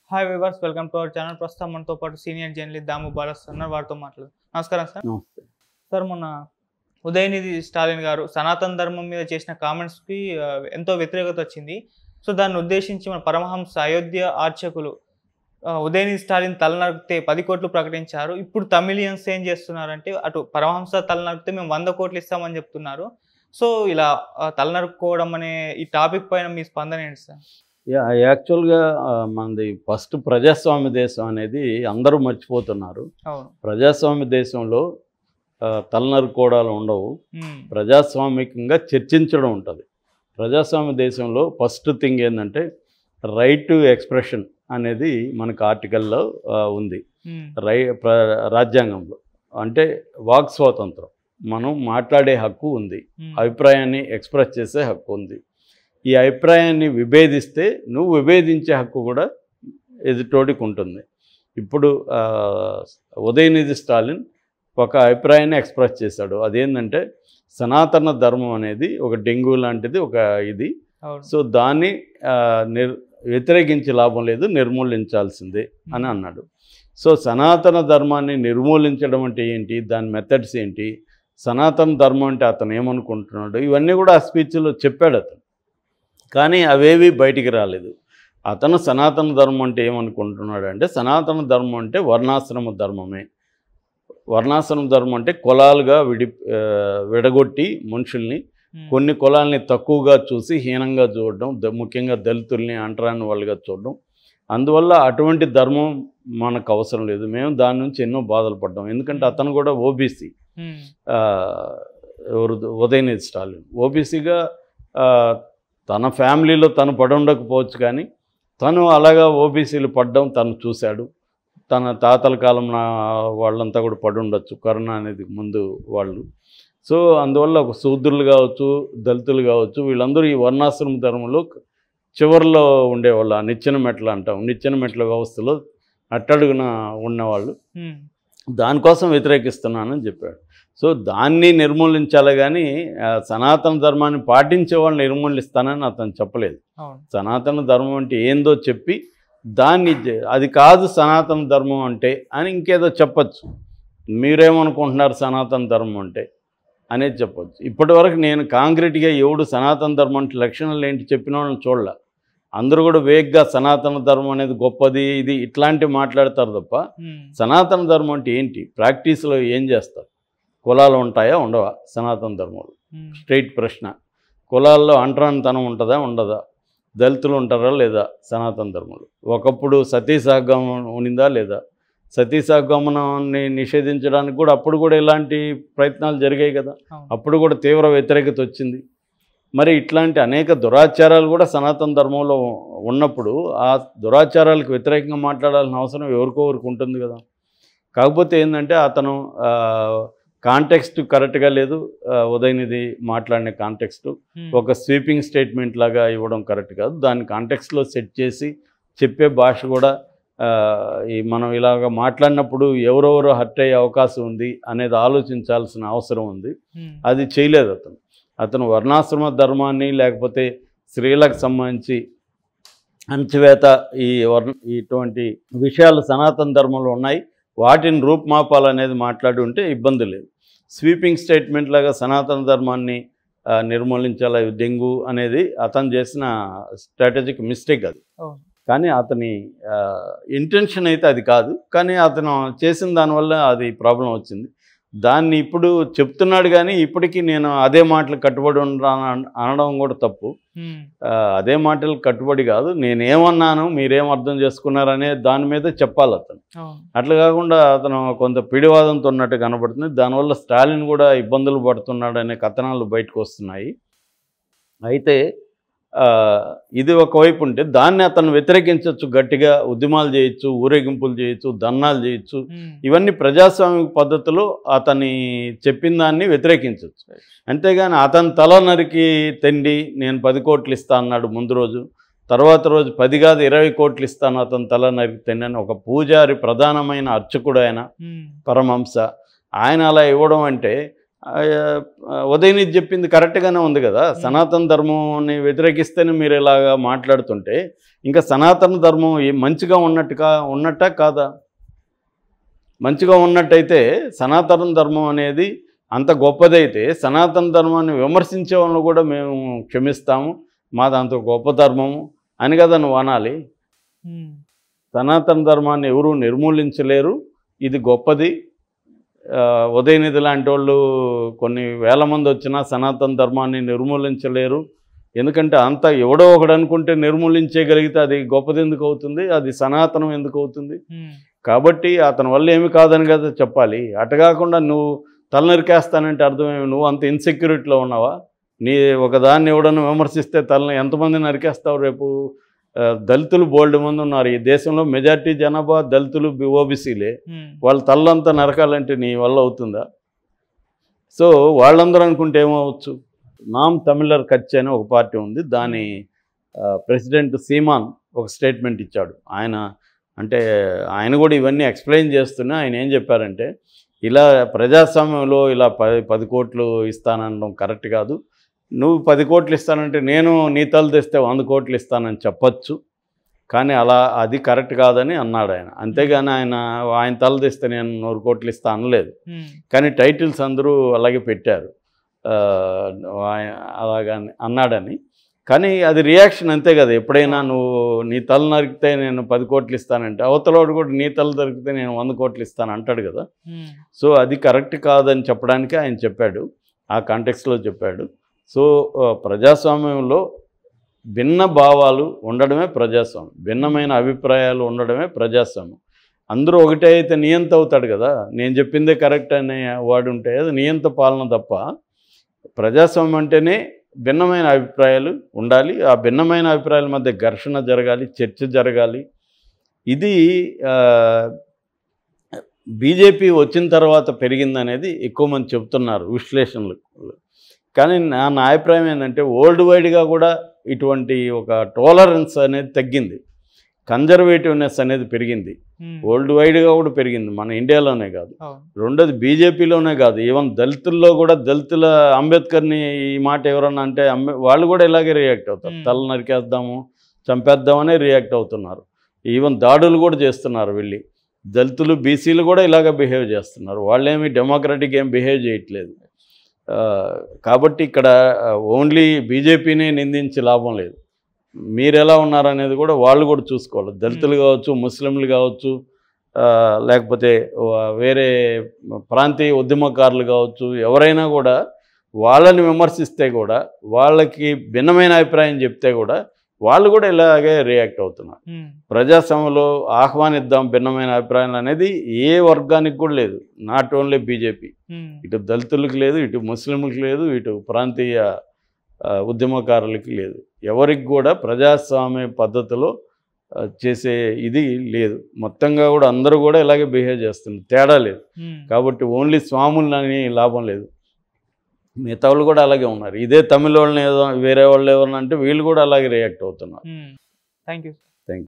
Hi viewers welcome to our channel ప్రస్తుతం మనతో పాటు సీనియర్ జర్నలిస్ట్ దాము బాలస్ ఉన్నారు వారితో మాట్లాడు నమస్కారం సార్ నమస్తే సార్ మొన్న ఉదయనిధి స్టాలిన్ గారు సనాతన ధర్మం మీద చేసిన కామెంట్స్కి ఆ, ఎంతో వ్యతిరేకత వచ్చింది సో దాన్ని ఉద్దేశించి మన పరమహంస అయోధ్య ఆర్చకులు ఆ, ఉదయనిధి స్టాలిన్ తలనరికితే పది కోట్లు ప్రకటించారు ఇప్పుడు తమిళియన్స్ ఏం చేస్తున్నారంటే అటు పరమహంస తలనరికితే మేము వంద కోట్లు ఇస్తామని చెప్తున్నారు సో ఇలా ఆ, తలనరుక్కోవడం అనే ఈ టాపిక్ పైన మీ స్పందన ఏంటి సార్ యా యాక్చువల్గా ఆ, మనది ఫస్ట్ ప్రజాస్వామ్య దేశం అనేది అందరూ మర్చిపోతున్నారు అవును ప్రజాస్వామ్య దేశంలో ఆ, తలనరుకోవడాలు ఉండవు ఉమ్, ప్రజాస్వామికంగా చర్చించడం ఉంటుంది ప్రజాస్వామ్య దేశంలో ఫస్ట్ థింగ్ ఏంటంటే రైట్ టు ఎక్స్ప్రెషన్ అనేది మనకు ఆర్టికల్లో ఆ, ఉంది ఉమ్, రై ప్ర రాజ్యాంగంలో అంటే వాక్ స్వాతంత్రం మనం మాట్లాడే హక్కు ఉంది ఉమ్, అభిప్రాయాన్ని ఎక్స్ప్రెస్ చేసే హక్కు ఉంది ఈ అభిప్రాయాన్ని విభేదిస్తే నువ్వు విభేదించే హక్కు కూడా ఎదుటోడికి ఉంటుంది ఇప్పుడు ఆ, ఉదయనిధి స్టాలిన్ ఒక అభిప్రాయాన్ని ఎక్స్ప్రెస్ చేశాడు అదేంటంటే సనాతన ధర్మం అనేది ఒక డెంగ్యూ లాంటిది ఒక ఇది అవును సో దాన్ని ఆ, నిర్ వ్యతిరేకించి లాభం లేదు నిర్మూలించాల్సిందే అని అన్నాడు సో సనాతన ధర్మాన్ని నిర్మూలించడం అంటే ఏంటి దాని మెథడ్స్ ఏంటి సనాతన ధర్మం అంటే అతను ఏమనుకుంటున్నాడు ఇవన్నీ కూడా ఆ స్పీచ్లో చెప్పాడు అతను కానీ అవేవి బయటికి రాలేదు అతను సనాతన ధర్మం అంటే ఏమనుకుంటున్నాడు అంటే సనాతన ధర్మం అంటే వర్ణాశ్రమ ధర్మమే వర్ణాశ్రమ ధర్మం అంటే కులాలుగా విడి ఆ, విడగొట్టి మనుషుల్ని ఉమ్, కొన్ని కులాల్ని తక్కువగా చూసి హీనంగా చూడడం ద- ముఖ్యంగా దళితుల్ని అంటరాని వాళ్ళుగా చూడడం అందువల్ల అటువంటి ధర్మం మనకు అవసరం లేదు మేము దాని నుంచి ఎన్నో బాధలు పడ్డాం ఎందుకంటే అతను కూడా ఓబీసీ ఉమ్, ఎవరు ఉదయనిధి స్టాలిన్ ఓబీసీగా తన ఫ్యామిలీలో తను పడి ఉండకపోవచ్చు కానీ తను అలాగా ఓబీసీలు పడ్డం తను చూశాడు తన తాతల కాలం నా వాళ్ళంతా కూడా పడి ఉండొచ్చు కరోనా అనేది ముందు వాళ్ళు సో అందువల్ల ఒక శూద్రులు కావచ్చు దళితులు కావచ్చు వీళ్ళందరూ ఈ వర్ణాశ్రమ ధర్మంలో చివరిలో ఉండేవాళ్ళు ఆ నిచ్చెన మెట్లు అంటాం నిచ్చెన మెట్ల వ్యవస్థలో అట్టడుగున ఉన్నవాళ్ళు ఉమ్, దానికోసం వ్యతిరేకిస్తున్నానని చెప్పాడు సో దాన్ని నిర్మూలించాలి కానీ ఆ, సనాతన ధర్మాన్ని పాటించే వాళ్ళని నిర్మూలిస్తానని అతను చెప్పలేదు అవును సనాతన ధర్మం అంటే ఏందో చెప్పి దాన్ని జ- అది కాదు సనాతన ధర్మం అంటే అని ఇంకేదో చెప్పచ్చు మీరేమనుకుంటున్నారు సనాతన ధర్మం అంటే అనేది చెప్పొచ్చు ఇప్పటివరకు నేను కాంక్రీట్గా ఎవడు సనాతన ధర్మం అంటే లక్షణాలు ఏంటి చెప్పిన వాళ్ళని చూడలే అందరూ కూడా వేగ్గా సనాతన ధర్మం అనేది గొప్పది ఇది ఇట్లాంటివి మాట్లాడతారు తప్ప ఉమ్, సనాతన ధర్మం అంటే ఏంటి ప్రాక్టీస్లో ఏం చేస్తారు కులాలు ఉంటాయా ఉండవా సనాతన ధర్మంలో ఉమ్, స్ట్రైట్ ప్రశ్న కులాల్లో అంటరానితనం ఉంటుందా ఉండదా దళితులు ఉంటారా లేదా సనాతన ధర్మంలో ఒకప్పుడు సతీ సహగమనం ఉనిందా లేదా సతీ సహగమనాన్ని నిషేధించడానికి కూడా అప్పుడు కూడా ఇలాంటి ప్రయత్నాలు జరిగాయి కదా అవును అప్పుడు కూడా తీవ్ర వ్యతిరేకత వచ్చింది మరి ఇట్లాంటి అనేక దురాచారాలు కూడా సనాతన ధర్మంలో ఉన్నప్పుడు ఆ దురాచారాలకు వ్యతిరేకంగా మాట్లాడాల్సిన అవసరం ఎవరికో ఎవరికి ఉంటుంది కదా కాకపోతే ఏంటంటే అతను కాంటెక్స్ట్ కరెక్ట్గా లేదు ఆ, ఉదయనిధి మాట్లాడిన కాంటెక్స్ట్ ఉమ్, ఒక స్వీపింగ్ స్టేట్మెంట్ లాగా ఇవ్వడం కరెక్ట్ కాదు దాన్ని కాంటెక్స్ట్లో సెట్ చేసి చెప్పే భాష కూడా ఆ, ఈ మనం ఇలాగ మాట్లాడినప్పుడు ఎవరెవరో హర్ట్ అయ్యే అవకాశం ఉంది అనేది ఆలోచించాల్సిన అవసరం ఉంది ఉమ్, అది చేయలేదు అతను అతను వర్ణాశ్రమ ధర్మాన్ని లేకపోతే స్త్రీలకు సంబంధించి అణచివేత ఈ వర్ణ ఇటువంటి విషయాలు సనాతన ధర్మంలో ఉన్నాయి వాటిని రూపుమాపాలనేది మాట్లాడి ఉంటే ఇబ్బంది లేదు స్వీపింగ్ స్టేట్మెంట్ లాగా సనాతన ధర్మాన్ని ఆ, నిర్మూలించాలి డెంగ్యూ అనేది అతను చేసిన స్ట్రాటజిక్ మిస్టేక్ అది అవును కానీ అతని ఇంటెన్షన్ అయితే అది కాదు కానీ అతను చేసిన దానివల్ల అది ప్రాబ్లం వచ్చింది దాన్ని ఇప్పుడు చెప్తున్నాడు కానీ ఇప్పటికీ నేను అదే మాటలు కట్టుబడి ఉంటాను అనడం కూడా తప్పు ఉమ్, ఆ, అదే మాటలు కట్టుబడి కాదు నేనేమన్నాను మీరేం అర్థం చేసుకున్నారనే దాని మీద చెప్పాలి అతను అవును అట్లా కాకుండా అతను కొంత పిడివాదంతో ఉన్నట్టు కనబడుతుంది దానివల్ల స్టాలిన్ కూడా ఇబ్బందులు పడుతున్నాడు అనే కథనాలు బయటకు వస్తున్నాయి అయితే ఆ, ఇది ఒకవైపు ఉంటే దాన్ని అతను వ్యతిరేకించవచ్చు గట్టిగా ఉద్యమాలు చేయొచ్చు ఊరేగింపులు చేయొచ్చు ధర్నాలు చేయొచ్చు ఉమ్, ఇవన్నీ ప్రజాస్వామిక పద్ధతిలో అతని చెప్పిన దాన్ని వ్యతిరేకించవచ్చు అంతేగాని అతని తల నరికి తెండి నేను పది కోట్లు ఇస్తా అన్నాడు ముందు రోజు తర్వాత రోజు పది కాదు ఇరవై కోట్లు ఇస్తాను అతని తల నరికి తెండి అని ఒక పూజారి ప్రధానమైన అర్చకుడు ఆయన ఉమ్, పరమహంస ఆయన అలా ఇవ్వడం అంటే ఆ, ఉదయనిధి చెప్పింది కరెక్ట్గానే ఉంది కదా సనాతన ధర్మంని వ్యతిరేకిస్తేనే మీరు ఇలాగా మాట్లాడుతుంటే ఇంకా సనాతన ధర్మం ఏ- మంచిగా ఉన్నట్టుగా ఉన్నట్ట కాదా మంచిగా ఉన్నట్టయితే సనాతన ధర్మం అనేది అంత గొప్పదైతే సనాతన ధర్మాన్ని విమర్శించే వాళ్ళని కూడా మేము క్షమిస్తాము మాది అంత గొప్ప ధర్మము అని కదా నువ్వు అనాలి ఉమ్, సనాతన ధర్మాన్ని ఎవరూ నిర్మూలించలేరు ఇది గొప్పది ఆ, ఉదయనిధి లాంటి వాళ్ళు కొన్ని వేల మంది వచ్చినా సనాతన ధర్మాన్ని నిర్మూలించలేరు ఎందుకంటే అంత ఎవడో ఒకడు అనుకుంటే నిర్మూలించగలిగితే అది గొప్పది ఎందుకు అవుతుంది అది సనాతనం ఎందుకు అవుతుంది ఉమ్, కాబట్టి అతని వల్ల ఏమి కాదని కదా చెప్పాలి అటు కాకుండా నువ్వు తల నరికేస్తానంటే అర్థమేమి నువ్వు అంత ఇన్సెక్యూరిటీలో ఉన్నావా నీ ఒకదాన్ని ఎవడన్నా విమర్శిస్తే తలని ఎంతమంది నరికేస్తావు రేపు ఆ, దళితులు బోల్డ్ మంది ఉన్నారు ఈ దేశంలో మెజార్టీ జనాభా దళితులు ఓబీసీలే ఉమ్, వాళ్ళ తల్లంతా నరకాలంటే నీ వల్ల అవుతుందా సో వాళ్ళందరూ అనుకుంటే ఏమవచ్చు నామ్ తమిళర్ కచ్ అని ఒక పార్టీ ఉంది దాని ఆ, ప్రెసిడెంట్ సీమాన్ ఒక స్టేట్మెంట్ ఇచ్చాడు ఆయన అంటే ఆయన కూడా ఇవన్నీ ఎక్స్ప్లెయిన్ చేస్తూనే ఆయన ఏం చెప్పారంటే ఇలా ప్రజాస్వామ్యంలో ఇలా పది పది కోట్లు ఇస్తాననడం కరెక్ట్ కాదు నువ్వు పది కోట్లు ఇస్తానంటే నేను నీ తల తెస్తే వంద కోట్లు ఇస్తానని చెప్పచ్చు కానీ అలా అది కరెక్ట్ కాదని అన్నాడు ఆయన అంతేగాని ఆయన ఆయన తల తెస్తే నేను నూరు కోట్లు ఇస్తా అనలేదు ఉమ్, కానీ టైటిల్స్ అందరూ అలాగే పెట్టారు ఆ, ఆయన అలాగని అన్నాడని కానీ అది రియాక్షన్ అంతే కదా ఎప్పుడైనా నువ్వు నీ తల నరికితే నేను పది కోట్లు ఇస్తానంటే అవతలవాడు కూడా నీ తల దొరికితే నేను వంద కోట్లు ఇస్తాను అంటాడు కదా ఉమ్, సో అది కరెక్ట్ కాదని చెప్పడానికి ఆయన చెప్పాడు ఆ కాంటెక్స్లో చెప్పాడు సో ఆ, ప్రజాస్వామ్యంలో భిన్న భావాలు ఉండడమే ప్రజాస్వామ్యం భిన్నమైన అభిప్రాయాలు ఉండడమే ప్రజాస్వామ్యం అందరూ ఒకటే అయితే నియంత అవుతాడు కదా నేను చెప్పిందే కరెక్ట్ అనే వాడు ఉంటే అది నియంత పాలన తప్ప ప్రజాస్వామ్యం అంటేనే భిన్నమైన అభిప్రాయాలు ఉండాలి ఆ భిన్నమైన అభిప్రాయాల మధ్య ఘర్షణ జరగాలి చర్చ జరగాలి ఇది ఆ, బీజేపీ వచ్చిన తర్వాత పెరిగిందనేది ఎక్కువ మంది చెప్తున్నారు విశ్లేషణలు కానీ నా నా అభిప్రాయం ఏంటంటే వరల్డ్ వైడ్గా కూడా ఇటువంటి ఒక టోలరెన్స్ అనేది తగ్గింది కన్జర్వేటివ్నెస్ అనేది పెరిగింది ఉమ్, వరల్డ్ వైడ్గా కూడా పెరిగింది మన ఇండియాలోనే కాదు అవును రెండోది బీజేపీలోనే కాదు ఈవెన్ దళితుల్లో కూడా దళితుల అంబేద్కర్ని ఈ మాట ఎవరన్నా అంటే అంబే వాళ్ళు కూడా ఇలాగే రియాక్ట్ అవుతారు Hmm. తల నరికేద్దాము చంపేద్దామనే రియాక్ట్ అవుతున్నారు ఈవెన్ దాడులు కూడా చేస్తున్నారు వెళ్ళి దళితులు బీసీలు కూడా ఇలాగ బిహేవ్ చేస్తున్నారు వాళ్ళేమి డెమోక్రటిక్ ఏం బిహేవ్ చేయట్లేదు ఆ, కాబట్టి ఇక్కడ ఓన్లీ బీజేపీనే నిందించి లాభం లేదు మీరు ఎలా ఉన్నారనేది కూడా వాళ్ళు కూడా చూసుకోవాలి దళితులు కావచ్చు ముస్లింలు కావచ్చు ఆ, లేకపోతే వా- వేరే ప్రాంతీయ ఉద్యమకారులు కావచ్చు ఎవరైనా కూడా వాళ్ళని విమర్శిస్తే కూడా వాళ్ళకి భిన్నమైన అభిప్రాయం చెప్తే కూడా వాళ్ళు కూడా ఇలాగే రియాక్ట్ అవుతున్నారు ఉమ్, ప్రజాస్వామ్యంలో ఆహ్వానిద్దాం భిన్నమైన అభిప్రాయాలు అనేది ఏ వర్గానికి కూడా లేదు నాట్ ఓన్లీ బీజేపీ ఉమ్, ఇటు దళితులకు లేదు ఇటు ముస్లింలకు లేదు ఇటు ప్రాంతీయ ఆ, ఉద్యమకారులకి లేదు ఎవరికి కూడా ప్రజాస్వామ్య పద్ధతిలో ఆ, చేసే ఇది లేదు మొత్తంగా కూడా అందరూ కూడా ఇలాగే బిహేవ్ చేస్తున్నారు తేడా లేదు ఉమ్, కాబట్టి ఓన్లీ స్వాములని లాభం లేదు మిగతా వాళ్ళు కూడా అలాగే ఉన్నారు ఇదే తమిళ వాళ్ళని ఏదో వేరే వాళ్ళు ఎవరన్నా అంటే వీళ్ళు కూడా అలాగే రియాక్ట్ అవుతున్నారు ఉమ్. Thank you